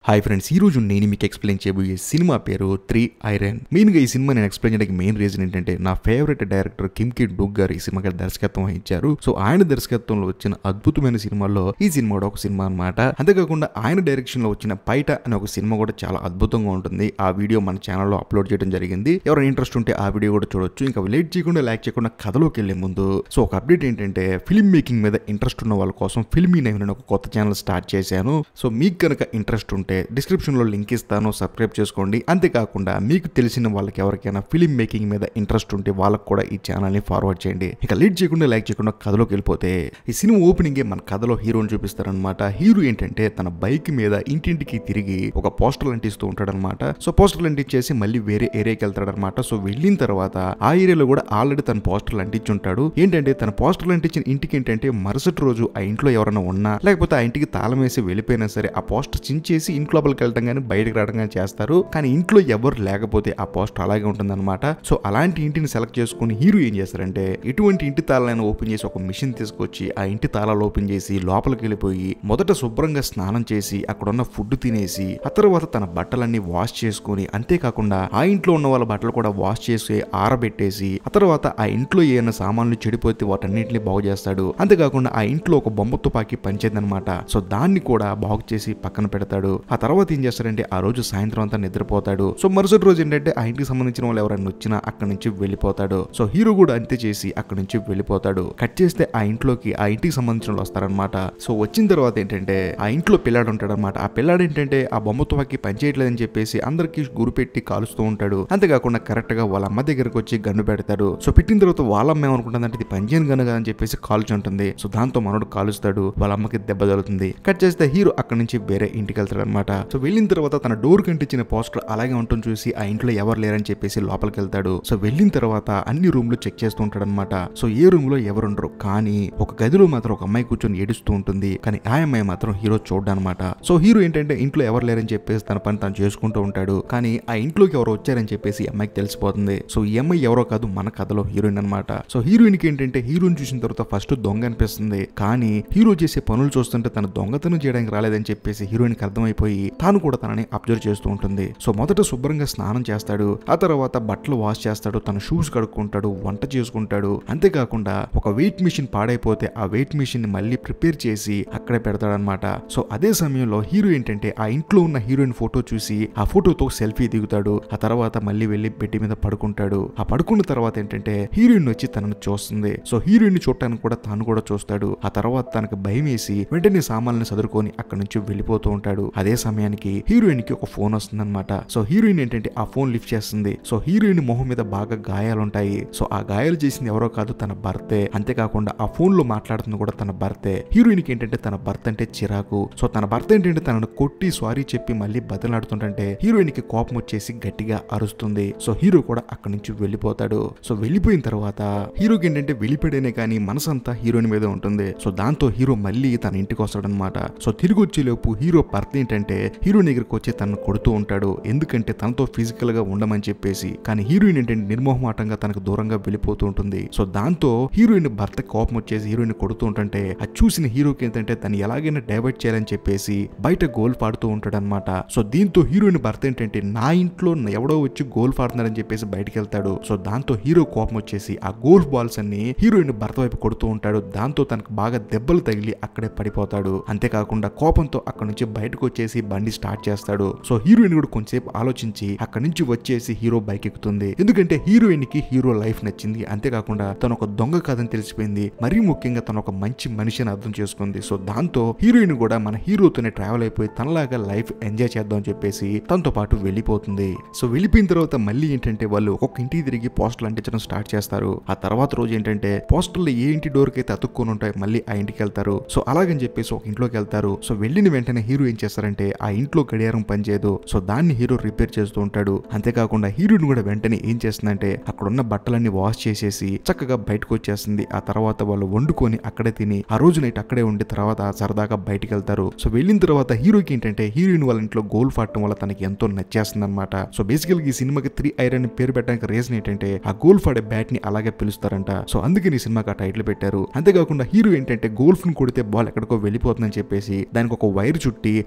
hi friends ఈ రోజు నేను మీకు ఎక్స్ప్లెయిన్ చేయబోయే సినిమా పేరు త్రీ ఐరన్ మెయిన్ గా ఈ సినిమా నేను ఎక్స్ప్లెయిన్ చేయడానికి మెయిన్ రీజన్ ఏంటంటే నా ఫేవరెట్ డైరెక్టర్ కిమ్ కి డూక్ గారు ఈ సినిమాకి దర్శకత్వం వహించారు సో ఆయన దర్శకత్వంలో వచ్చిన అద్భుతమైన సినిమాల్లో ఈ సినిమా కూడా ఒక సినిమా అన్నమాట అంతేకాకుండా ఆయన డైరెక్షన్ లో వచ్చిన పైట అనే ఒక సినిమా కూడా చాలా అద్భుతంగా ఉంటుంది ఆ వీడియో మన ఛానల్లో అప్లోడ్ చేయడం జరిగింది ఎవరైనా ఇంట్రెస్ట్ ఉంటే ఆ వీడియో కూడా చూడొచ్చు ఇంకా లేట్ చేయకుండా లైక్ చేయకుండా కథలోకి వెళ్లే ముందు సో ఒక అప్డేట్ ఏంటంటే ఫిల్మ్ మేకింగ్ మీద ఇంట్రెస్ట్ ఉన్న వాళ్ళ కోసం ఫిల్మీ నైన్ అనే ఒక కొత్త ఛానల్ స్టార్ట్ చేశాను సో మీకు కనుక ఇంట్రెస్ట్ ఉంటే డిస్క్రిప్షన్ లో లింక్ ఇస్తాను సబ్స్క్రైబ్ చేసుకోండి అంతేకాకుండా మీకు తెలిసిన వాళ్ళకి ఎవరికైనా ఫిలిం మేకింగ్ మీద ఇంట్రెస్ట్ ఉంటే వాళ్ళకి కూడా ఈ ఛానల్ ని ఫార్వర్డ్ చేయండి ఇక లేట్ చేయకుండా లైక్ చేయకుండా కథలోకి వెళ్ళిపోతే ఈ సినిమా ఓపెనింగ్ మన కథలో హీరోని చూపిస్తారనమాట హీరో ఏంటంటే తన బైక్ మీద ఇంటింటికి తిరిగి ఒక పోస్టర్ అంటిస్తూ ఉంటాడనమాట సో పోస్టర్లు అంటించేసి మళ్ళీ వేరే ఏరియాకి వెళ్తాడనమాట సో వెళ్ళిన తర్వాత ఆ ఏరియాలో కూడా ఆల్రెడీ తన పోస్టర్లు అంటించుంటాడు ఏంటంటే తన పోస్టర్లు అంటించిన ఇంటికి ఏంటంటే మరుసటి రోజు ఆ ఇంట్లో ఎవరైనా ఉన్నా లేకపోతే ఆ ఇంటికి తాళం వేసి వెళ్ళిపోయినా సరే ఆ పోస్టర్ చించేసి ఇంట్లో లోపలికి వెళ్ళడం కానీ బయటకు రావడం కానీ చేస్తారు కానీ ఇంట్లో ఎవరు లేకపోతే ఆ పోస్టర్ అలాగే ఉంటుందన్నమాట సో అలాంటి ఇంటిని సెలెక్ట్ చేసుకుని హీరో ఏం చేస్తారంటే ఎటువంటి ఇంటి తాళాలను ఓపెన్ చేసి ఒక మిషన్ తీసుకొచ్చి ఆ ఇంటి తాళాలు ఓపెన్ చేసి లోపలికి వెళ్ళిపోయి మొదట శుభ్రంగా స్నానం చేసి అక్కడ ఉన్న ఫుడ్ తినేసి ఆ తర్వాత తన బట్టలన్నీ వాష్ చేసుకొని అంతేకాకుండా ఆ ఇంట్లో ఉన్న వాళ్ళ బట్టలు కూడా వాష్ చేసి ఆరబెట్టేసి ఆ తర్వాత ఆ ఇంట్లో ఏమైనా సామాన్లు చెడిపోతే వాటన్నింటిని బాగు చేస్తాడు అంతేకాకుండా ఆ ఇంట్లో ఒక బొమ్మ తుపాకీ పంచేదనమాట సో దాన్ని కూడా బాగు చేసి పక్కన పెడతాడు ఆ తర్వాత ఏం చేస్తాడంటే ఆ రోజు సాయంత్రం అంతా నిద్రపోతాడు సో మరుసటి రోజు ఏంటంటే ఆ ఇంటికి సంబంధించిన వాళ్ళు ఎవరైనా వచ్చినా అక్కడి నుంచి వెళ్ళిపోతాడు సో హీరో కూడా అంతే చేసి అక్కడి నుంచి వెళ్ళిపోతాడు కట్ చేస్తే ఆ ఇంట్లోకి ఆ ఇంటికి సంబంధించిన వాళ్ళు వస్తారనమాట సో వచ్చిన తర్వాత ఏంటంటే ఆ ఇంట్లో పిల్లాడు ఉంటాడు అనమాట ఆ పిల్లాడు ఏంటంటే ఆ బొమ్మ తుపాకీ పనిచేయట్లేదని చెప్పేసి అందరికి గురి పెట్టి కాలుస్తూ ఉంటాడు అంతేకాకుండా కరెక్ట్ గా వాళ్ళ అమ్మ దగ్గరకు వచ్చి గన్ను పెడతాడు సో పెట్టిన తర్వాత వాళ్ళ అమ్మ ఏమనుకుంటుందంటే ఇది పంచేయను గనుక అని చెప్పేసి కాల్చుంటుంది సో దాంతో మనోడు కాలుస్తాడు వాళ్ళ అమ్మకి దెబ్బ తగులుతుంది కట్ చేస్తే హీరో అక్కడి నుంచి వేరే ఇంటికి వెళ్తాడు అనమాట సో వెళ్ళిన తర్వాత తన డోర్ కంటించిన పోస్టర్ అలాగే ఉంటుంది చూసి ఆ ఇంట్లో ఎవరు లేరని చెప్పేసి లోపలికి వెళ్తాడు సో వెళ్ళిన తర్వాత అన్ని రూమ్లు చెక్ చేస్తూ ఉంటాడు అనమాట సో ఏ రూమ్ లో ఎవరుండరు కానీ ఒక గదిలో మాత్రం ఒక అమ్మాయి కూర్చొని ఏడుస్తూ ఉంటుంది కానీ ఆ అమ్మాయి మాత్రం హీరో చూడనమాట సో హీరో ఏంటంటే ఇంట్లో ఎవరు లేరని చెప్పేసి తన పని తను చేసుకుంటూ ఉంటాడు కానీ ఆ ఇంట్లోకి ఎవరు వచ్చారని చెప్పేసి ఈ అమ్మాయికి తెలిసిపోతుంది సో ఈ అమ్మాయి ఎవరో కాదు మన కథలో హీరోయిన్ అనమాట సో హీరోయిన్ కి ఏంటంటే హీరోని చూసిన తర్వాత ఫస్ట్ దొంగ అనిపిస్తుంది కానీ హీరో చేసే పనులు చూస్తుంటే తన దొంగతనం చేయడానికి రాలేదని చెప్పేసి హీరోయిన్ కి అర్థమైపోయి తాను కూడా తనని అబ్జర్వ్ చేస్తూ ఉంటుంది సో మొదట శుభ్రంగా స్నానం చేస్తాడు ఆ తర్వాత బట్టలు వాష్ చేస్తాడు తన షూస్ కడుక్కుంటాడు వంట చేసుకుంటాడు అంతేకాకుండా ఒక వెయిట్ మిషన్ పాడైపోతే ఆ వెయిట్ మిషన్ ని మళ్ళీ ప్రిపేర్ చేసి అక్కడే పెడతాడనమాట సో అదే సమయంలో హీరో ఏంటంటే ఆ ఇంట్లో ఉన్న హీరోయిన్ ఫోటో చూసి ఆ ఫోటోతో సెల్ఫీ దిగుతాడు ఆ తర్వాత మళ్ళీ వెళ్ళి బెడ్ మీద పడుకుంటాడు ఆ పడుకున్న తర్వాత ఏంటంటే హీరోయిన్ వచ్చి తనను చూస్తుంది సో హీరోయిన్ చూడటానికి కూడా తాను కూడా చూస్తాడు ఆ తర్వాత తనకు భయం వేసి వెంటనే సామాన్లను సదురుకొని అక్కడి నుంచి వెళ్ళిపోతూ ఉంటాడు అదే సమయానికి హీరోయిన్ కి ఒక ఫోన్ వస్తుందన్నమాట సో హీరోయిన్ ఏంటంటే ఆ ఫోన్ లిఫ్ట్ చేస్తుంది సో హీరోయిన్ మొహం మీద బాగా గాయాలు ఉంటాయి సో ఆ గాయాలు చేసింది ఎవరో కాదు తన భర్తే అంతేకాకుండా ఆ ఫోన్ లో మాట్లాడుతుంది కూడా తన భర్తే హీరోయిన్ కి ఏంటంటే తన భర్త అంటే చిరాకు సో తన భర్త ఏంటంటే తనను కొట్టి సారీ చెప్పి మళ్ళీ బదలాడుతుంటే హీరోయిన్ కి కోపం వచ్చేసి గట్టిగా అరుస్తుంది సో హీరో కూడా అక్కడి నుంచి వెళ్ళిపోతాడు సో వెళ్ళిపోయిన తర్వాత హీరోకి ఏంటంటే వెళ్ళిపోయాడనే కానీ మనసంతా హీరోయిన్ మీద ఉంటుంది సో దాంతో హీరో మళ్ళీ తన ఇంటికి వస్తాడనమాట సో తిరిగి వచ్చేలోపు హీరో భర్త ఏంటంటే హీరో దగ్గరికి వచ్చి తనను కొడుతూ ఉంటాడు ఎందుకంటే తనతో ఫిజికల్ గా ఉండమని చెప్పేసి కానీ హీరోయిన్ ఏంటంటే నిర్మోహమాటంగా తనకు దూరంగా వెళ్ళిపోతూ ఉంటుంది సో దాంతో హీరోయిన్ భర్త కోపం వచ్చేసి హీరోయిన్ కొడుతూ ఉంటుంటే అది చూసిన హీరోకి ఏంటంటే తను ఎలాగైనా డైవర్ట్ చేయాలని చెప్పేసి బయట గోల్ పాడుతూ ఉంటాడు అనమాట సో దీంతో హీరోయిన్ భర్త ఏంటంటే నా ఇంట్లో ఎవడో వచ్చి గోల్ పాడుతున్నారని చెప్పేసి బయటకు వెళ్తాడు సో దాంతో హీరో కోపం వచ్చేసి ఆ గోల్ఫ్ బాల్స్ అన్ని హీరోయిన్ భర్త వైపు కొడుతూ ఉంటాడు దాంతో తనకు బాగా దెబ్బలు తగిలి అక్కడే పడిపోతాడు అంతేకాకుండా కోపంతో అక్కడ నుంచి బయటకు వచ్చేసి బండి స్టార్ట్ చేస్తాడు సో హీరోయిన్ కూడా కొంచెంసేపు ఆలోచించి అక్కడ నుంచి వచ్చేసి హీరో బైక్ ఎక్కుతుంది ఎందుకంటే హీరోయిన్ కి హీరో లైఫ్ నచ్చింది అంతేకాకుండా తను ఒక దొంగ కాదని తెలిసిపోయింది మరీ ముఖ్యంగా తను ఒక మంచి మనిషి అని అర్థం చేసుకుంది సో దాంతో హీరోయిన్ కూడా మన హీరోతోనే ట్రావెల్ అయిపోయి తనలాగా లైఫ్ ఎంజాయ్ చేద్దాం అని చెప్పేసి తనతో పాటు వెళ్ళిపోతుంది సో వెళ్ళిపోయిన తర్వాత మళ్ళీ ఏంటంటే వాళ్ళు ఒక్కొక్క ఇంటికి తిరిగి పోస్టర్లు అంటించడం స్టార్ట్ చేస్తారు ఆ తర్వాత రోజు ఏంటంటే పోస్టర్లు ఏ ఇంటి డోర్ కి అయితే అతుక్కొని ఉంటాయి మళ్ళీ ఆ ఇంటికి వెళ్తారు సో అలాగని చెప్పేసి ఒక ఇంట్లోకి వెళ్తారు సో వెళ్ళిన వెంటనే హీరో ఏం చేస్తారంటే ఆ ఇంట్లో గడియారం పనిచేయదు సో దాన్ని హీరో రిపేర్ చేస్తూ ఉంటాడు అంతేకాకుండా హీరోయిన్ కూడా వెంటనే ఏం చేస్తుందంటే అక్కడ ఉన్న బట్టలన్నీ వాష్ చేసేసి చక్కగా బయటకు వచ్చేస్తుంది ఆ తర్వాత వాళ్ళు వండుకొని అక్కడే తిని ఆ రోజు నైట్ అక్కడే ఉండి తర్వాత సరదాగా బయటికి వెళ్తారు సో వెళ్ళిన తర్వాత హీరోకి ఏంటంటే హీరోయిన్ వాళ్ళ ఇంట్లో గోల్ ఫాడటం వల్ల తనకి ఎంతో నచ్చేస్తుంది అనమాట సో బేసికల్ ఈ సినిమాకి త్రీ ఐరన్ పేరు పెట్టడానికి రీజన్ ఏంటంటే ఆ గోల్ ఫాడే బ్యాట్ ని అలాగే పిలుస్తారంట సో అందుకని ఈ సినిమాకి ఆ టైటిల్ పెట్టారు అంతేకాకుండా హీరో ఏంటంటే గోల్ఫ్ ని కొడితే బాల్ ఎక్కడికో వెళ్ళిపోతుందని చెప్పేసి దానికి ఒక వైర్ చుట్టి ఒక చెట్టు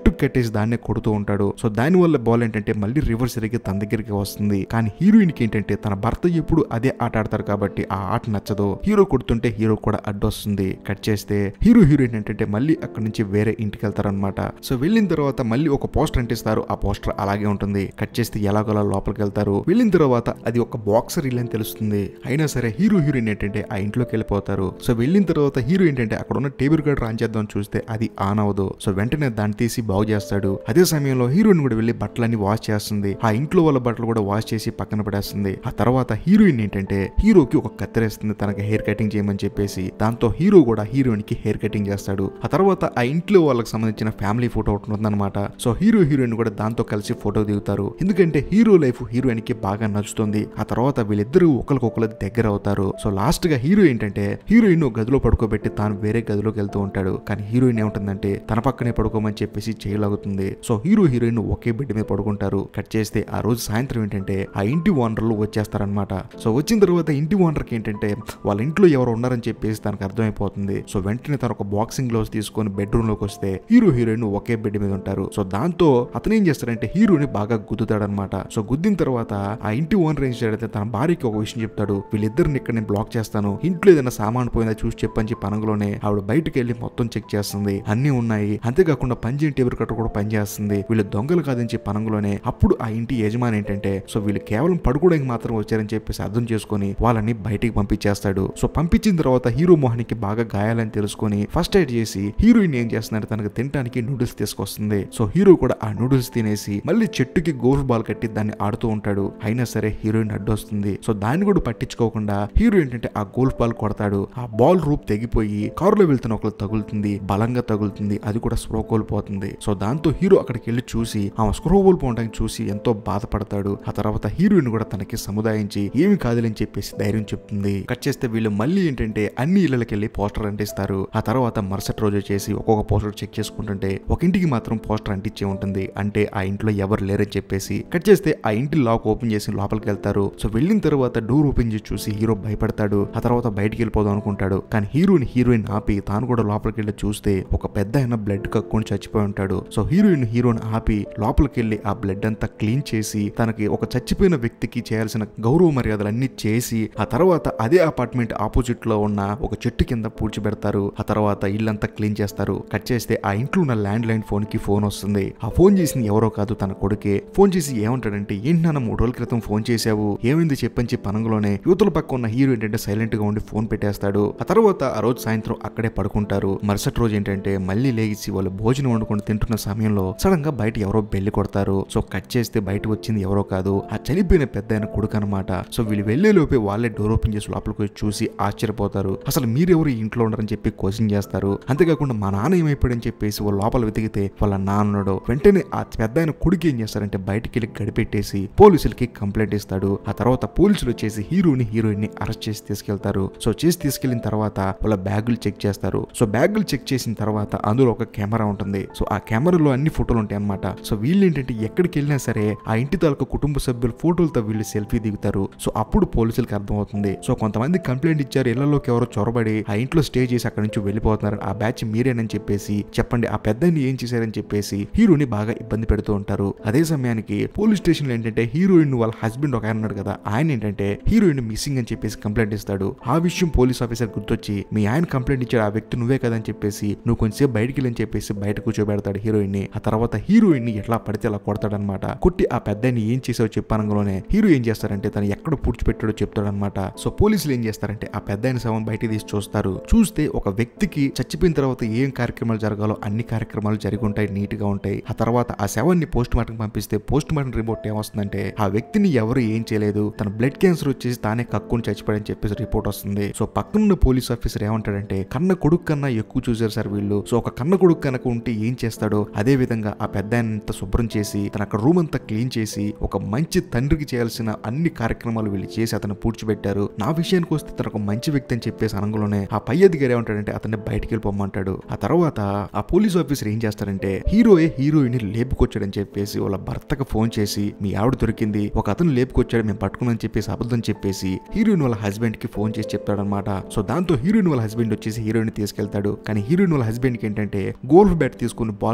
చెట్టు కట్టేసి దాన్నే కొడుతూ ఉంటాడు సో దాని వల్ల బాల్ ఏంటంటే మళ్ళీ రివర్స్ తిరిగి తన దగ్గరికి వస్తుంది కానీ హీరోయిన్ కి ఏంటంటే తన భర్త ఎప్పుడు అదే ఆట ఆడతారు కాబట్టి ఆ ఆట నచ్చదు హీరో కొడుతుంటే హీరో కూడా అడ్డొస్తుంది కట్ చేస్తే హీరో హీరోయిన్ ఏంటంటే మళ్ళీ అక్కడ నుంచి వేరే ఇంటికి వెళ్తారనమాట సో వెళ్ళిన తర్వాత మళ్ళీ ఒక పోస్టర్ అంటిస్తారు ఆ పోస్టర్ అలాగే ఉంటుంది కట్ చేస్తే ఎలాగోలా లోపలికి వెళ్తారు వెళ్ళిన తర్వాత అది ఒక బాక్సర్ ఇల్లు అని తెలుస్తుంది అయినా సరే హీరో హీరోయిన్ ఏంటంటే ఆ ఇంట్లోకి వెళ్ళిపోతారు సో వెళ్ళిన తర్వాత హీరో ఏంటంటే అక్కడ ఉన్న టేబుల్ కార్డ్ రాన్ చేద్దాం చూస్తే అది ఆన్ అవ్వదు సో వెంటనే దాన్ని తీసి బాగు చేస్తాడు అదే సమయంలో హీరోయిన్ కూడా వెళ్ళి బట్టలన్నీ వాష్ చేస్తుంది ఆ ఇంట్లో వాళ్ళ బట్టలు కూడా వాష్ చేసి పక్కన పడేస్తుంది ఆ తర్వాత హీరోయిన్ ఏంటంటే హీరోకి ఒక కత్తెరేస్తుంది తనకి హెయిర్ కటింగ్ చేయమని చెప్పేసి దాంతో హీరో కూడా హీరోయిన్ కి హెయిర్ కటింగ్ చేస్తాడు ఆ తర్వాత ఆ ఇంట్లో వాళ్ళకి సంబంధించిన ఫ్యామిలీ ఫోటో ఒకటి ఉందన్నమాట సో హీరో హీరోయిన్ కూడా దాంతో కలిసి ఫోటో దిగుతారు ఎందుకంటే హీరో లైఫ్ హీరోయిన్ కి బాగా నచ్చుతుంది ఆ తర్వాత వీళ్ళిద్దరూ ఒకరికొకరు దగ్గర అవుతారు సో లాస్ట్ గా హీరో ఏంటంటే హీరోయిన్ గదిలో పడుకోబెట్టి తాను వేరే గదిలోకి వెళ్తూ ఉంటాడు కానీ హీరోయిన్ ఏముంటుందంటే తన పక్కనే పడుకోమని చెప్పేసి చేయలాగుతుంది సో హీరో హీరోయిన్ ఒకే బెడ్ మీద పడుకుంటారు కట్ చేస్తే ఆ రోజు సాయంత్రం ఏంటంటే ఆ ఇంటి ఓనర్లు వచ్చేస్తారనమాట సో వచ్చిన తర్వాత ఇంటి ఓనర్కి ఏంటంటే వాళ్ళ ఇంట్లో ఎవరు ఉన్నారని చెప్పేసి తనకు అర్థమైపోతుంది సో వెంటనే తన ఒక బాక్సింగ్ గ్లౌస్ తీసుకొని బెడ్రూమ్ లోకి వస్తే హీరో హీరోయిన్ ఒకే బెడ్ మీద ఉంటారు సో దాంతో అతను ఏం చేస్తాడంటే హీరోని బాగా గుద్దుతాడనమాట సో గుద్దిన తర్వాత ఆ ఇంటి ఓనర్ ఏం చేస్తాడంటే తన భార్యకి ఒక విషయం చెప్తాడు వీళ్ళిద్దరిని ఇక్కడ నేను బ్లాక్ చేస్తాను ఇంట్లో ఏదైనా సామాన్ పోయిందా చూసి చెప్పని చెప్పి అనగలోనే ఆవిడ బయటకు వెళ్ళి మొత్తం చెక్ చేస్తుంది అన్ని ఉన్నాయి అంతేకాకుండా పంజేం టేబుల్ కట్ట కూడా పనిచేస్తుంది వీళ్ళు దొంగలు కాదని చెప్పి పనంగులోనే అప్పుడు ఆ ఇంటి యజమాని ఏంటంటే సో వీళ్ళు కేవలం పడుకోవడానికి మాత్రం వచ్చారని చెప్పేసి అర్థం చేసుకొని వాళ్ళని బయటికి పంపించేస్తాడు సో పంపించిన తర్వాత హీరో మోహన్కి బాగా గాయాలని తెలుసుకొని ఫస్ట్ ఎయిడ్ చేసి హీరోయిన్ ఏం చేస్తుందంటే తనకు తినడానికి నూడిల్స్ తీసుకొస్తుంది సో హీరో కూడా ఆ నూడిల్స్ తినేసి మళ్ళీ చెట్టుకి గోల్ఫ్ బాల్ కట్టి దాన్ని ఆడుతూ ఉంటాడు అయినా సరే హీరోయిన్ అడ్డొస్తుంది సో దాన్ని కూడా పట్టించుకోకుండా హీరో ఏంటంటే ఆ గోల్ఫ్ బాల్ కొడతాడు ఆ బాల్ రూప్ తెగిపోయి కారులో వెళ్తున్న ఒకరు తగులుతుంది బలంగా తగులుతుంది అది కూడా స్ప్రో కోల్పోతుంది సో దాంతో హీరో అక్కడికి వెళ్ళి చూసి ఆమె స్క్రో కోల్పోవడానికి చూసి ఎంతో బాధపడతాడు ఆ తర్వాత హీరోయిన్ కూడా తనకి సముదాయించి ఏమి కాదులని చెప్పేసి ధైర్యం చెప్తుంది కట్ చేస్తే వీళ్ళు మళ్ళీ ఏంటంటే అన్ని ఇళ్ళకి వెళ్ళి పోస్టర్ అంటిస్తారు ఆ తర్వాత మరుసటి రోజు చేసి ఒక్కొక్క పోస్టర్ చెక్ చేసుకుంటుంటే ఒక ఇంటికి మాత్రం పోస్టర్ అంటించే ఉంటుంది అంటే ఆ ఇంట్లో ఎవరు లేరని చెప్పేసి కట్ చేస్తే ఆ ఇంటి లాక్ ఓపెన్ చేసి లోపలికి వెళ్తారు సో వెళ్ళిన తర్వాత డోర్ ఓపెన్ చేసి చూసి హీరో భయపడతాడు ఆ తర్వాత బయటికి వెళ్ళిపోదాం అనుకుంటాడు కానీ హీరోని హీరోయిన్ ఆపి తాను కూడా లోపలికి వెళ్ళి చూస్తే ఒక పెద్ద అయిన బ్లడ్ కక్కుని చచ్చిపోయి ఉంటాడు సో హీరోయిన్ హీరోని ఆపి లోపలికి వెళ్ళి ఆ బ్లడ్ అంతా క్లీన్ చేసి తనకి ఒక చచ్చిపోయిన వ్యక్తికి చేయాల్సిన గౌరవ మర్యాదలన్నీ చేసి ఆ తర్వాత అదే అపార్ట్మెంట్ ఆపోజిట్ లో ఉన్న ఒక చెట్టు కింద పూడ్చిపెడతారు ఆ తర్వాత ఇల్లంతా క్లీన్ చేస్తారు కట్ చేస్తే ఆ ఇంట్లో ఉన్న ల్యాండ్ లైన్ ఫోన్ కి ఫోన్ వస్తుంది ఆ ఫోన్ చేసింది ఎవరో కాదు తన కొడుకే ఫోన్ చేసి ఏమంటాడంటే ఏంటి నాన్న మూడు రోజుల క్రితం ఫోన్ చేశావు ఏమైంది చెప్పని చెప్పి పనంగులోనే యువతల పక్క ఉన్న హీరో ఏంటంటే సైలెంట్ గా ఉండి ఫోన్ పెట్టేస్తాడు ఆ తర్వాత ఆ రోజు సాయంత్రం అక్కడే పడుకుంటారు మరుసటి రోజు ఏంటంటే మళ్ళీ లేచి వాళ్ళు భోజనం వండుకొని తింటున్న సమయంలో సడన్ గా బయట ఎవరో బెల్లి కొడతారు సో కట్ చేస్తే బయట వచ్చింది ఎవరో కాదు ఆ చనిపోయిన పెద్ద ఆయన కొడుకు అనమాట సో వీళ్ళు వెళ్లే లోపే వాళ్ళే డోర్ ఓపెన్ చేసి లోపలికి వచ్చి చూసి ఆశ్చర్యపోతారు అసలు మీరెవరు ఈ ఇంట్లో ఉండరని చెప్పి క్వశ్చన్ చేస్తారు అంతేకాకుండా మా నాన్న ఏమైపోయాడని చెప్పేసి వాళ్ళు లోపల వెతికితే వాళ్ళ నాన్నడు వెంటనే ఆ పెద్ద ఆయన కొడుకు ఏం చేస్తారంటే బయటికి వెళ్ళి గడిపెట్టేసి పోలీసులకి కంప్లైంట్ ఇస్తాడు ఆ తర్వాత పోలీసులు వచ్చేసి హీరోని హీరోయిన్ ని అరెస్ట్ చేసి తీసుకెళ్తారు సో చేసి తీసుకెళ్లిన తర్వాత వాళ్ళ బ్యాగులు చెక్ చేస్తారు సో బ్యాగులు చెక్ చేసిన తర్వాత అందులో ఒక కెమెరా ఉంటుంది సో ఆ కెమెరాలో అన్ని ఫోటోలు ఉంటాయి అనమాట సో వీళ్ళు ఏంటంటే ఎక్కడికి వెళ్ళినా సరే ఆ ఇంటి తాలూకు కుటుంబ సభ్యుల ఫోటోలతో వీళ్ళు సెల్ఫీ దిగుతారు సో అప్పుడు పోలీసులకు అర్థమవుతుంది సో కొంతమంది కంప్లైంట్ ఇచ్చారు ఇళ్లలోకి ఎవరో చొరబడి ఆ ఇంట్లో స్టే చేసి అక్కడి నుంచి వెళ్ళిపోతున్నారు ఆ బ్యాచ్ మీరేనని చెప్పేసి చెప్పండి ఆ పెద్దని ఏం చేశారని చెప్పేసి హీరోని బాగా ఇబ్బంది పెడుతూ ఉంటారు అదే సమయానికి పోలీస్ స్టేషన్ లో ఏంటంటే హీరోయిన్ వాళ్ళ హస్బెండ్ ఒక ఆయన ఉన్నాడు కదా ఆయన ఏంటంటే హీరోయిన్ మిస్సింగ్ అని చెప్పేసి కంప్లైంట్ ఇస్తాడు ఆ విషయం పోలీస్ ఆఫీసర్ గుర్తొచ్చి మీ ఆయన కంప్లైంట్ ఇచ్చాడు ఆ వ్యక్తి నువ్వే కదా అని చెప్పేసి నువ్వు కొంచెంసేపు బయటికి వెళ్ళని చెప్పేసి బయట కూర్చోబెడతాడు హీరోయిన్ ని ఆ తర్వాత హీరోయిన్ ని ఎట్లా పడితే అలా కొడతాడనమాట కొట్టి ఆ పెద్దని ఏం చేసావో చెప్పానంలోనే హీరో ఏం చేస్తారంటే తను ఎక్కడ పూడ్చిపెట్టాడో చెప్తాడనమాట సో పోలీసులు ఏం చేస్తారంటే ఆ పెద్ద ఆయన శవం బయట తీసి చూస్తారు చూస్తే ఒక వ్యక్తికి చచ్చిపోయిన తర్వాత ఏం కార్యక్రమాలు జరగాలో అన్ని కార్యక్రమాలు జరిగి ఉంటాయి నీట్ గా ఉంటాయి ఆ తర్వాత ఆ శవాన్ని పోస్ట్ మార్టం పంపిస్తే పోస్ట్ మార్టం రిపోర్ట్ ఏమొస్తుందంటే ఆ వ్యక్తిని ఎవరు ఏం చేయలేదు తన బ్లడ్ క్యాన్సర్ వచ్చేసి తానే కక్కుని చచ్చిపోయాడని చెప్పేసి రిపోర్ట్ వస్తుంది సో పక్కనున్న పోలీస్ ఆఫీసర్ ఏమంటాడంటే కన్న కొడుకు కన్నా ఎక్కువ చూసారు సార్ వీళ్ళు సో ఒక కన్న కొడుకు కనుక ఉంటే ఏం చేస్తాడో అదే విధంగా ఆ పెద్ద అంతా శుభ్రం చేసి తన అక్కడ రూమ్ అంతా క్లీన్ చేసి ఒక మంచి తండ్రికి చేయాల్సిన అన్ని కార్యక్రమాలు వీళ్ళు చేసి అతను పూడ్చిపెట్టారు నా విషయానికి వస్తే తన ఒక మంచి వ్యక్తి అని చెప్పేసి అనగలోనే ఆ పై అధికారి ఏమంటాడంటే అతన్ని బయటికి వెళ్ళిపోమంటాడు ఆ తర్వాత ఆ పోలీస్ ఆఫీసర్ ఏం చేస్తారంటే హీరోయే హీరోయిన్ లేపుకొచ్చాడని చెప్పేసి వాళ్ళ భర్తకు ఫోన్ చేసి మీ ఆవిడ దొరికింది ఒక అతను లేపుకొచ్చాడు మేము పట్టుకున్నాని చెప్పేసి అబద్ధం చెప్పేసి హీరోయిన్ వాళ్ళ హస్బెండ్ కి ఫోన్ చేసి చెప్తాడనమాట సో దాంతో హీరోయిన్ వాళ్ళ హస్బెండ్ వచ్చేసి హీరోయిన్ తీసుకెళ్తాడు కానీ హీరోయిన్ వాళ్ళ హస్బెండ్ కి ఏంటంటే గోల్ఫ్ బ్యాట్ తీసుకుని బాల్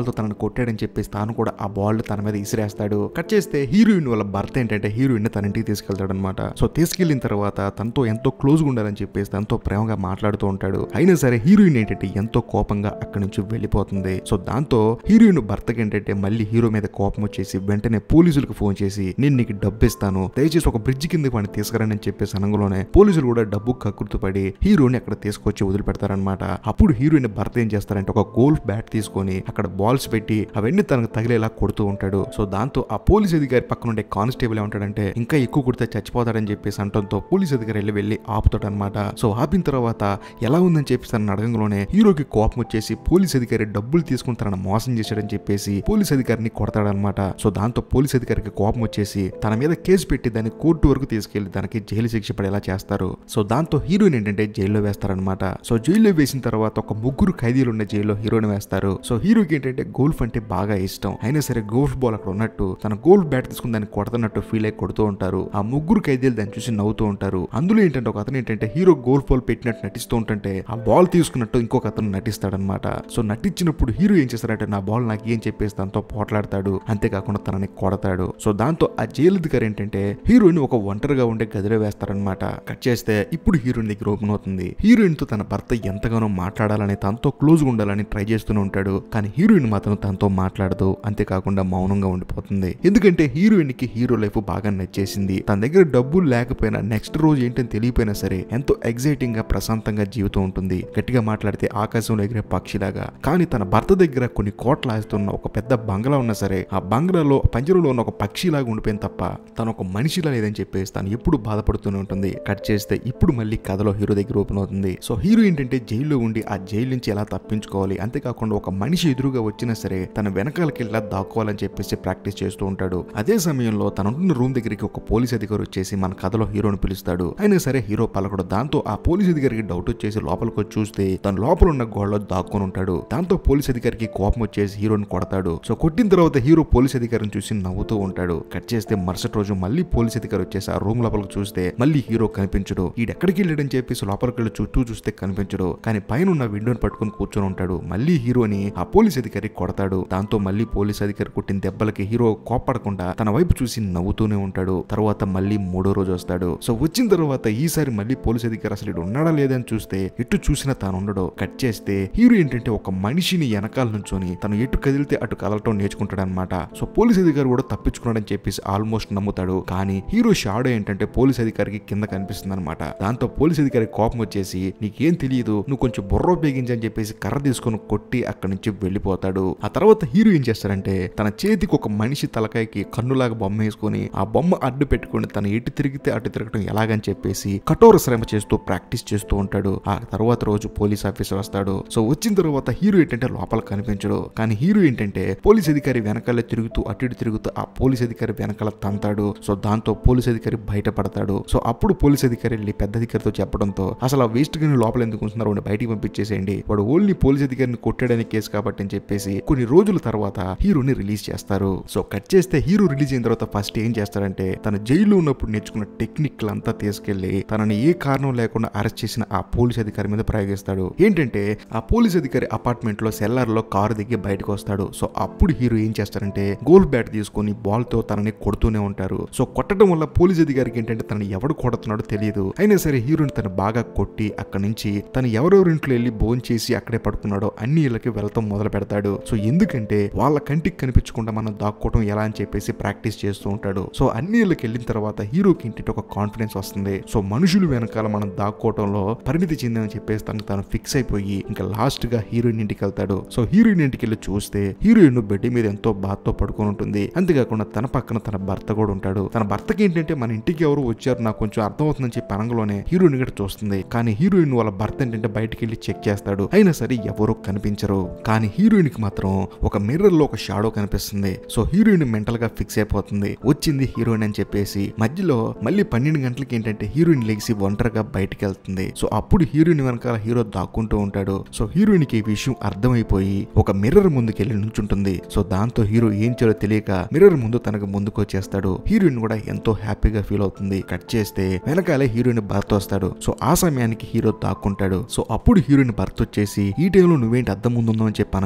బాల్ తో తనని కొట్టాడని చెప్పేసి తాను కూడా ఆ బాల్ తన మీద ఇసిరేస్తాడు కట్ చేస్తే హీరోయిన్ వాళ్ళ భర్త ఏంటంటే హీరోయిన్ తన ఇంటికి తీసుకెళ్తాడు అనమాట సో తీసుకెళ్లిన తర్వాత తనతో ఎంతో క్లోజ్ గా ఉండాలని చెప్పేసి తనతో ప్రేమగా మాట్లాడుతూ ఉంటాడు అయినా సరే హీరోయిన్ ఏంటంటే ఎంతో కోపంగా అక్కడి నుంచి వెళ్ళిపోతుంది సో దాంతో హీరోయిన్ భర్తకి ఏంటంటే మళ్ళీ హీరో మీద కోపం వచ్చేసి వెంటనే పోలీసులకు ఫోన్ చేసి నేను నీకు డబ్బు ఇస్తాను దయచేసి ఒక బ్రిడ్జ్ కిందకి వాడిని తీసుకురండి అని చెప్పేసి అనంగంలోనే పోలీసులు కూడా డబ్బు కక్కుర్తుపడి హీరోని అక్కడ తీసుకొచ్చి వదిలిపెడతారనమాట అప్పుడు హీరోయిన్ భర్త ఏం చేస్తారంటే ఒక గోల్ఫ్ బ్యాట్ తీసుకొని అక్కడ బాల్స్ పెట్టి అవన్నీ తనకు తగిలేలా కొడుతూ ఉంటాడు సో దాంతో ఆ పోలీస్ అధికారి పక్కన ఉండే కానిస్టేబుల్ ఏమంటాడంటే ఇంకా ఎక్కువ కొడితే చచ్చిపోతాడని చెప్పేసి అంటంతో పోలీస్ అధికారి వెళ్ళి వెళ్ళి ఆపుతాడు అనమాట సో ఆపిన తర్వాత ఎలా ఉందని చెప్పేసి తన అడగంలోనే హీరోకి కోపం వచ్చేసి పోలీస్ అధికారి డబ్బులు తీసుకుని తనను మోసం చేశాడని చెప్పేసి పోలీస్ అధికారిని కొడతాడనమాట సో దాంతో పోలీస్ అధికారికి కోపం వచ్చేసి తన మీద కేసు పెట్టి దాన్ని కోర్టు వరకు తీసుకెళ్లి దానికి జైలు శిక్ష పడేలా చేస్తారు సో దాంతో హీరోయిన్ ఏంటంటే జైల్లో వేస్తారనమాట సో జైల్లో వేసిన తర్వాత ఒక ముగ్గురు ఖైదీలు ఉన్న జైల్లో హీరోని వేస్తారు సో హీరోకి ఏంటంటే గోల్ఫ్ అంటే బాగా ఇష్టం అయినా సరే గోల్ఫ్ బాల్ అక్కడ ఉన్నట్టు తన గోల్ఫ్ బ్యాట్ తీసుకుని దాన్ని కొడుతున్నట్టు ఫీల్ అయి కొడుతూ ఉంటారు ఆ ముగ్గురు ఖైదీలు దాన్ని చూసి నవ్వుతూ ఉంటారు అందులో ఏంటంటే ఒక అతను ఏంటంటే హీరో గోల్ఫ్ బాల్ పెట్టినట్టు నటిస్తూ ఉంటుంటే ఆ బాల్ తీసుకున్నట్టు ఇంకొక అతను నటిస్తాడనమాట సో నటించినప్పుడు హీరో ఏం చేస్తారంటే నా బాల్ నాకు ఏం చెప్పేసి దాంతో పోట్లాడతాడు అంతేకాకుండా తనని కొడతాడు సో దాంతో ఆ జైలు అధికారి ఏంటంటే హీరోయిన్ ఒక ఒంటరిగా ఉండే గదిలో వేస్తారనమాట కట్ చేస్తే ఇప్పుడు హీరోయిన్ దగ్గర ఓపెన్ అవుతుంది హీరోయిన్ తో తన భర్త ఎంతగానో మాట్లాడాలని తనతో క్లోజ్ గా ఉండాలని ట్రై చేస్తూనే ఉంటాడు కానీ హీరోయిన్ మాత్రం తనతో మాట్లాడదు అంతేకాకుండా మౌనంగా ఉండిపోతుంది ఎందుకంటే హీరోయిన్ కి హీరో లైఫ్ బాగా నచ్చేసింది తన దగ్గర డబ్బులు లేకపోయినా నెక్స్ట్ రోజు ఏంటని తెలియపోయినా సరే ఎంతో ఎగ్జైటింగ్ గా ప్రశాంతంగా జీవితం ఉంటుంది గట్టిగా మాట్లాడితే ఆకాశంలో ఎగిరే పక్షిలాగా కానీ తన భర్త దగ్గర కొన్ని కోట్ల ఆస్తున్న ఒక పెద్ద బంగ్లా ఉన్నా సరే ఆ బంగ్లాలో పంజరంలో ఉన్న ఒక పక్షిలాగా ఉండిపోయింది తప్ప తను ఒక మనిషిలా లేదని చెప్పేసి తను ఎప్పుడు బాధపడుతూనే ఉంటుంది కట్ చేస్తే ఇప్పుడు మళ్ళీ కథలో హీరో దగ్గర ఓపెన్ అవుతుంది సో హీరో ఏంటంటే జైల్లో ఉండి ఆ జైలు నుంచి ఎలా తప్పించుకోవాలి అంతేకాకుండా ఒక మనిషి ఎదురుగా వచ్చినా సరే తన వెనకాలకి ఎలా దాక్కోవాలని చెప్పేసి ప్రాక్టీస్ చేస్తూ ఉంటాడు అదే సమయంలో తన ఉంటున్న రూమ్ దగ్గరికి ఒక పోలీస్ అధికారి వచ్చేసి మన కథలో హీరోని పిలుస్తాడు అయినా సరే హీరో పలకడు దాంతో ఆ పోలీస్ అధికారికి డౌట్ వచ్చేసి లోపలికి వచ్చి చూస్తే తన లోపల ఉన్న గోడలో దాక్కొని ఉంటాడు దాంతో పోలీస్ అధికారికి కోపం వచ్చేసి హీరోని కొడతాడు సో కొట్టిన తర్వాత హీరో పోలీస్ అధికారిని చూసి నవ్వుతూ ఉంటాడు కట్ చేస్తే మరుసటి రోజు మళ్ళీ పోలీస్ అధికారి వచ్చేసి ఆ రూమ్ లోపలికి చూస్తే మళ్ళీ హీరో కనిపించడు ఈడెక్కడికి వెళ్ళాడని చెప్పేసి లోపలికి వెళ్ళి చుట్టూ చూస్తే కనిపించడు కానీ పైన ఉన్న విండోని పట్టుకుని కూర్చొని ఉంటాడు మళ్ళీ హీరోని ఆ పోలీస్ అధికారి కొడతాడు దాంతో మళ్ళీ పోలీస్ అధికారి కొట్టిన దెబ్బలకి హీరో కోపడకుండా తన వైపు చూసి నవ్వుతూనే ఉంటాడు తర్వాత మళ్ళీ మూడో రోజు వస్తాడు సో వచ్చిన తర్వాత ఈసారి మళ్ళీ పోలీస్ అధికారి అసలు ఇటు ఉన్నాడా లేదని చూస్తే ఎటు చూసినా తాను ఉండడు కట్ చేస్తే హీరో ఏంటంటే ఒక మనిషిని వెనకాల నుంచొని తను ఎటు కదిలితే అటు కదలటం నేర్చుకుంటాడు అనమాట సో పోలీస్ అధికారి కూడా తప్పించుకున్నాడని చెప్పేసి ఆల్మోస్ట్ నమ్ముతాడు కానీ హీరో షాడో ఏంటంటే పోలీస్ అధికారికి కింద కనిపిస్తుంది అనమాట దాంతో పోలీస్ అధికారి కోపం వచ్చేసి నీకేం తెలియదు నువ్వు కొంచెం బుర్ర ఉపయోగించని చెప్పేసి కర్ర తీసుకొని కొట్టి అక్కడి నుంచి వెళ్ళిపోతాడు ఆ తర్వాత హీరో ఏం చేస్తారంటే తన చేతికి ఒక మనిషి తలకాయకి కన్నులాగా బొమ్మ వేసుకొని ఆ బొమ్మ అడ్డు పెట్టుకొని తను ఎటు తిరిగితే అటు తిరగటం ఎలాగని చెప్పేసి కఠోర శ్రమ చేస్తూ ప్రాక్టీస్ చేస్తూ ఉంటాడు ఆ తర్వాత రోజు పోలీస్ ఆఫీసర్ వస్తాడు సో వచ్చిన తర్వాత హీరో ఏంటంటే లోపల కనిపించడు కానీ హీరో ఏంటంటే పోలీస్ అధికారి వెనకాల తిరుగుతూ అటు ఇటు తిరుగుతూ ఆ పోలీస్ అధికారి వెనకాల తంతాడు సో దాంతో పోలీస్ అధికారి బయటపడతాడు సో అప్పుడు పోలీస్ అధికారి వెళ్ళి పెద్ద అధికారితో చెప్పడంతో అసలు ఆ వేస్ట్ గాని లోపల ఎందుకు ఉంటున్నారు వాడిని బయటికి పంపించేసేయండి వాడు ఓన్లీ పోలీస్ అధికారిని కొట్టాడని కేసు కాబట్టి అని చెప్పేసి కొన్ని రోజుల తర్వాత హీరోని రిలీజ్ చేస్తారు సో కట్ చేస్తే హీరో రిలీజ్ అయిన తర్వాత ఫస్ట్ ఏం చేస్తారంటే తన జైల్లో ఉన్నప్పుడు నేర్చుకున్న టెక్నిక్ అంతా తీసుకెళ్లి తనని ఏ కారణం లేకుండా అరెస్ట్ చేసిన ఆ పోలీస్ అధికారి మీద ప్రయోగిస్తాడు ఏంటంటే ఆ పోలీస్ అధికారి అపార్ట్మెంట్ లో సెల్లార్ లో కారు దిగి బయటకు వస్తాడు సో అప్పుడు హీరో ఏం చేస్తారంటే గోల్ బ్యాట్ తీసుకొని బాల్ తో తనని కొడుతూనే ఉంటారు సో కొట్టడం వల్ల పోలీస్ అధికారికి ఏంటంటే తనని ఎవడు కొడుతున్నాడో తెలియదు అయినా సరే హీరోని తను బాగా కొట్టి అక్కడి నుంచి తను ఎవరెవరింట్లో వెళ్ళి భోన్ చేసి అక్కడే పడుకున్నాడో అన్ని ఇళ్ళకి వెళ్తాం మొదలు పెడతాడు సో ఎందుకంటే వాళ్ళ కంటికి కనిపించకుండా మనం దాక్కోవడం ఎలా అని చెప్పేసి ప్రాక్టీస్ చేస్తూ ఉంటాడు సో అన్ని ఇళ్ళకి వెళ్ళిన తర్వాత హీరోకి ఇంటి ఒక కాన్ఫిడెన్స్ వస్తుంది సో మనుషులు వెనకాల మనం దాక్కోవడంలో పరిణితి చెందని చెప్పేసి తనకు తను ఫిక్స్ అయిపోయి ఇంకా లాస్ట్ గా హీరోయిన్ ఇంటికి వెళ్తాడు సో హీరోయిన్ ఇంటికి వెళ్ళి చూస్తే హీరోయిన్ బెడ్ మీద ఎంతో బాధతో పడుకొని ఉంటుంది అంతేకాకుండా తన పక్కన తన భర్త కూడా ఉంటాడు తన భర్తకి ఏంటంటే మన ఇంటికి ఎవరు వచ్చారు నాకు కొంచెం అర్థమవుతుందని చెప్పి అనంగలోనే హీరోయిన్ కూడా చూస్తుంది కానీ హీరోయిన్ వాళ్ళ భర్త ఏంటంటే బయటికి వెళ్ళి చెక్ చేస్తాడు అయినా సరే ఎవరు కనిపించరు కానీ హీరోయిన్ కి మాత్రం ఒక మిర్రర్ లో ఒక షాడో కనిపిస్తుంది సో హీరోయిన్ మెంటల్ గా ఫిక్స్ అయిపోతుంది వచ్చింది హీరోయిన్ అని చెప్పేసి మధ్యలో మళ్ళీ పన్నెండు గంటలకి ఏంటంటే హీరోయిన్ లెగిసి ఒంటరిగా బయటికి వెళ్తుంది సో అప్పుడు హీరోయిన్ వెనకాల హీరో దాక్కుంటూ ఉంటాడు సో హీరోయిన్ కి ఈ విషయం అర్థమైపోయి ఒక మిర్రర్ ముందుకెళ్ళి నుంచుంటుంది సో దాంతో హీరో ఏం చేయాలో తెలియక మిర్రర్ ముందు తనకు ముందుకు వచ్చేస్తాడు హీరోయిన్ కూడా ఎంతో హ్యాపీగా ఫీల్ అవుతుంది కట్ చేస్తే వెనకాలే హీరోయిన్ భర్త వస్తాడు సో ఆ సమయానికి హీరో దాక్కుంటాడు సో అప్పుడు హీరోయిన్ భర్త వచ్చేసి ఈ టైంలో నువ్వేంటి అద్దం ముందు ఉందో అని చెప్పి అనంగలోనే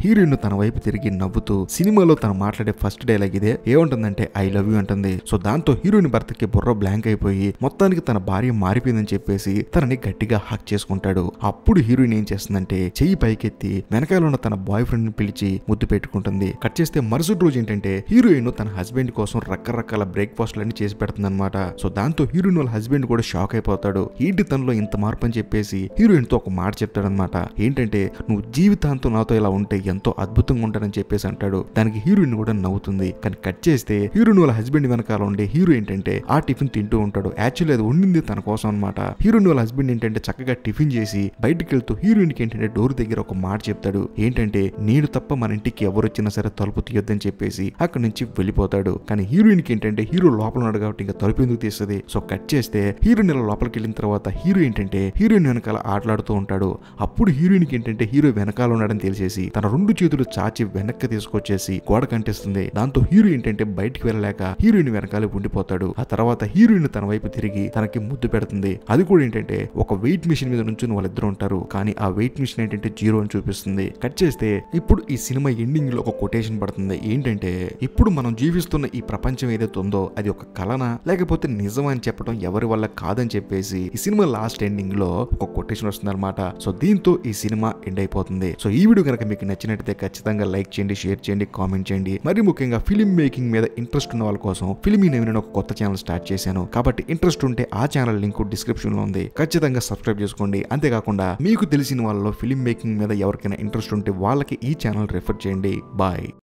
హీరోయిన్ తన వైపు తిరిగి నవ్వుతూ సినిమాలో తను మాట్లాడే ఫస్ట్ డైలాగ్ ఇదే ఏముంటుందంటే ఐ లవ్ యూ అంటుంది సో దాంతో హీరోయిన్ భర్తకి బుర్ర బ్లాంక్ అయిపోయి మొత్తానికి తన భార్య మారిపోయిందని చెప్పేసి తనని గట్టిగా హక్ చేసుకుంటాడు అప్పుడు హీరోయిన్ ఏం చేస్తుందంటే చెయ్యి పైకెత్తి వెనకాల ఉన్న తన బాయ్ ఫ్రెండ్ ని పిలిచి ముద్దు పెట్టుకుంటుంది కట్ చేస్తే మరుసటి రోజు ఏంటంటే హీరోయిన్ తన హస్బెండ్ కోసం రకరకాల బ్రేక్ఫాస్ట్లన్నీ చేసి పెడుతుందన్నమాట సో దాంతో హీరోయిన్ వాళ్ళ హస్బెండ్ కూడా షాక్ అయిపోతాడు ఏంటి తనలో ఇంత మార్పు అని చెప్పేసి హీరోయిన్ తో ఒక మాట చెప్తాడనమాట ఏంటంటే నువ్వు జీవితాంతం నాతో ఇలా ఉంటే ఎంతో అద్భుతంగా ఉంటానని చెప్పేసి అంటాడు దానికి హీరోయిన్ కూడా నవ్వుతుంది కానీ కట్ చేస్తే హీరోయిన్ వాళ్ళ హస్బెండ్ వెనకాల ఉండే హీరో ఏంటంటే ఆ టిఫిన్ తింటూ ఉంటాడు యాక్చువల్లీ అది ఉండింది తన కోసం అనమాట హీరోయిన్ వాళ్ళ హస్బెండ్ ఏంటంటే చక్కగా టిఫిన్ చేసి బయటికి వెళ్తూ హీరోయిన్ కి ఏంటంటే డోర్ దగ్గర ఒక మాట చెప్తాడు ఏంటంటే నేను తప్ప మన ఇంటికి ఎవరు వచ్చినా సరే తలుపు తీయొద్దని చెప్పేసి అక్కడి నుంచి వెళ్ళిపోతాడు కానీ హీరోయిన్ కి ఏంటంటే హీరో లోపల ఉన్నాడు కాబట్టి ఇంకా తలుపు ఎందుకు తీస్తుంది సో కట్ చేస్తే హీరోయిన్ ఇలా లోపలికి వెళ్ళిన తర్వాత హీరో ఏంటంటే హీరోయిన్ వెనకాల ఆటలాడుతూ ఉంటాడు అప్పుడు హీరోయిన్ కి ఏంటంటే హీరో వెనకాల ఉన్నాడని తెలిసేసి తన రెండు చేతులు చాచి వెనక్కి తీసుకొచ్చేసి గోడ కంటిస్తుంది దాంతో హీరో ఏంటంటే బయటికి వెళ్ళలేక హీరోయిన్ వెనకాల ఉండిపోతాడు ఆ తర్వాత హీరోయిన్ తన వైపు తిరిగి తనకి ముద్దు పెడుతుంది అది కూడా ఏంటంటే ఒక వెయిట్ మిషన్ మీద నుంచి వాళ్ళిద్దరు ఉంటారు కానీ ఆ వెయిట్ మిషన్ ఏంటంటే జీరో అని చూపిస్తుంది కట్ చేస్తే ఇప్పుడు ఈ సినిమా ఎండింగ్ లో ఒక కొటేషన్ పడుతుంది ఏంటంటే ఇప్పుడు మనం జీవిస్తున్న ఈ ప్రపంచం ఏదైతే ఉందో అది ఒక కలనా లేకపోతే నిజం అని చెప్పడం ఎవరి వల్ల కాదని చెప్పేసి ఈ సినిమా లాస్ట్ ఎండింగ్ లో ఒక కొటేషన్ వస్తుంది అనమాట సో దీంతో ఈ సినిమా ఎండ్ అయిపోతుంది సో ఈ వీడియో కనుక మీకు నచ్చినట్టయితే ఖచ్చితంగా లైక్ చేయండి షేర్ చేయండి కామెంట్ చేయండి మరి ముఖ్యంగా ఫిలిం మేకింగ్ మీద ఇంట్రెస్ట్ ఉన్న వాళ్ళ కోసం ఫిలిం నేను ఒక కొత్త ఛానల్ స్టార్ట్ చేశాను కాబట్టి ఇంట్రెస్ట్ ఉంటే ఆ ఛానల్ లింక్ డిస్క్రిప్షన్ లో ఉంది ఖచ్చితంగా సబ్స్క్రైబ్ చేసుకోండి అంతేకాకుండా మీకు తెలిసిన వాళ్ళలో ఫిలిం మేకింగ్ మీద ఎవరికైనా ఇంట్రెస్ట్ ఉంటే వాళ్ళకి ఈ ఛానల్ రెఫర్ చేయండి బాయ్